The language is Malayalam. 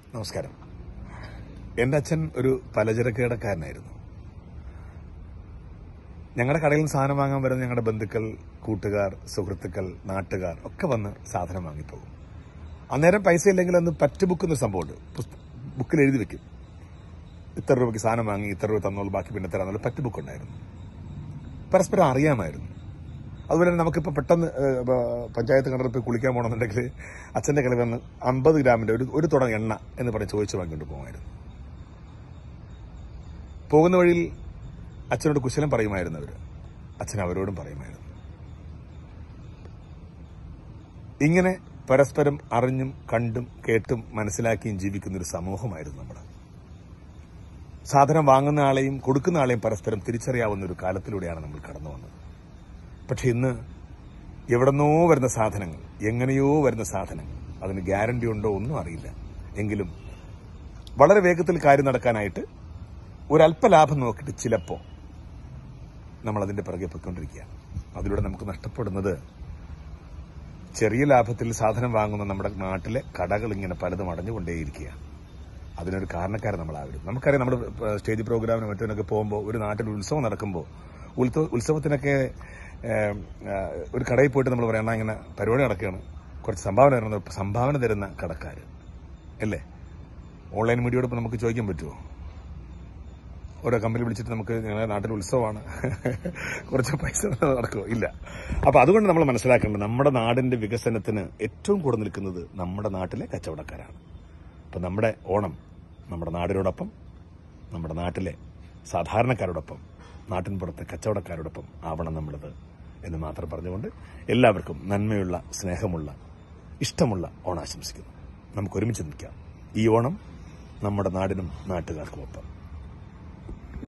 നമസ്കാരം എൻ്റെ അച്ഛൻ ഒരു പലചരക്ക് കടക്കാരനായിരുന്നു ഞങ്ങളുടെ കടയിൽ നിന്ന് സാധനം വാങ്ങാൻ വരുന്ന ഞങ്ങളുടെ ബന്ധുക്കൾ കൂട്ടുകാർ സുഹൃത്തുക്കൾ നാട്ടുകാർ ഒക്കെ വന്ന് സാധനം വാങ്ങിപ്പോകും അന്നേരം പൈസ ഇല്ലെങ്കിൽ അന്ന് പറ്റ് ബുക്ക് എന്നൊരു സംഭവമുണ്ട് പുസ്ത- ബുക്കിൽ എഴുതി വെക്കും ഇത്ര രൂപയ്ക്ക് സാധനം വാങ്ങി ഇത്ര രൂപ തന്നോളൂ ബാക്കി പിന്നെ തരാന്നുള്ള പറ്റ് ബുക്ക് ഉണ്ടായിരുന്നു പരസ്പരം അറിയാമായിരുന്നു അതുപോലെ തന്നെ നമുക്കിപ്പോൾ പെട്ടെന്ന് ഏഹ്, ബ- പഞ്ചായത്ത് കിണറിൽ പോയി കുളിക്കാൻ പോകണമെന്നുണ്ടെങ്കിൽ അച്ഛൻ്റെ കളി വന്ന് അമ്പത് ഗ്രാമിന്റെ ഒരു ഒരു തുടങ്ങ എണ്ണ എന്ന് പറഞ്ഞ് ചോദിച്ചു വാങ്ങിക്കൊണ്ട് പോകുമായിരുന്നു പോകുന്ന വഴിയിൽ അച്ഛനോട് കുശലം പറയുമായിരുന്നു അവർ അച്ഛൻ അവരോടും പറയുമായിരുന്നു ഇങ്ങനെ പരസ്പരം അറിഞ്ഞും കണ്ടും കേട്ടും മനസ്സിലാക്കിയും ജീവിക്കുന്ന ഒരു സമൂഹമായിരുന്നു നമ്മുടെ സാധനം വാങ്ങുന്ന ആളെയും കൊടുക്കുന്ന ആളെയും പരസ്പരം തിരിച്ചറിയാവുന്ന ഒരു കാലത്തിലൂടെയാണ് നമ്മൾ കടന്നു വന്നത് പക്ഷെ ഇന്ന് എവിടെന്നോ വരുന്ന സാധനങ്ങൾ എങ്ങനെയോ വരുന്ന സാധനങ്ങൾ അതിന് ഗ്യാരണ്ടി ഉണ്ടോ ഒന്നും അറിയില്ല എങ്കിലും വളരെ വേഗത്തിൽ കാര്യം നടക്കാനായിട്ട് ഒരല്പ ലാഭം നോക്കിയിട്ട് ചിലപ്പോ നമ്മൾ അതിന്റെ പിറകെ പൊയ്ക്കൊണ്ടിരിക്കുകയാണ് അതിലൂടെ നമുക്ക് നഷ്ടപ്പെടുന്നത് ചെറിയ ലാഭത്തിൽ സാധനം വാങ്ങുന്ന നമ്മുടെ നാട്ടിലെ കടകൾ ഇങ്ങനെ പലതും അടഞ്ഞുകൊണ്ടേയിരിക്കുകയാണ് അതിനൊരു കാരണക്കാരൻ നമ്മളാവരും നമുക്കറിയാം നമ്മൾ സ്റ്റേജ് പ്രോഗ്രാമിന് മറ്റൊക്കെ പോകുമ്പോൾ ഒരു നാട്ടിൽ ഉത്സവം നടക്കുമ്പോൾ ഉത്സവ ഉത്സവത്തിനൊക്കെ ഏം, ആ, ഒരു കടയിൽ പോയിട്ട് നമ്മൾ പറയണം ഇങ്ങനെ പരിപാടി നടക്കുകയാണ് കുറച്ച് സംഭാവന തരുന്ന സംഭാവന തരുന്ന കടക്കാർ അല്ലേ ഓൺലൈൻ മീഡിയയോട് ഇപ്പം നമുക്ക് ചോദിക്കാൻ പറ്റുമോ ഓരോ കമ്പനി വിളിച്ചിട്ട് നമുക്ക് ഞങ്ങളുടെ നാട്ടിൽ ഉത്സവമാണ് കുറച്ച് പൈസ നടക്കുമോ ഇല്ല അപ്പൊ അതുകൊണ്ട് നമ്മൾ മനസ്സിലാക്കേണ്ടത് നമ്മുടെ നാടിന്റെ വികസനത്തിന് ഏറ്റവും കൂടെ നിൽക്കുന്നത് നമ്മുടെ നാട്ടിലെ കച്ചവടക്കാരാണ് അപ്പൊ നമ്മുടെ ഓണം നമ്മുടെ നാടിനോടൊപ്പം നമ്മുടെ നാട്ടിലെ സാധാരണക്കാരോടൊപ്പം നാട്ടിൻ പുറത്തെ കച്ചവടക്കാരോടൊപ്പം ആവണം നമ്മളത് എന്ന് മാത്രം പറഞ്ഞുകൊണ്ട് എല്ലാവർക്കും നന്മയുള്ള സ്നേഹമുള്ള ഇഷ്ടമുള്ള ഓണാശംസിക്കുന്നു നമുക്ക് ഒരുമിച്ച് നിൽക്കാം ഈ ഓണം നമ്മുടെ നാടിനും നാട്ടുകാർക്കും ഒപ്പം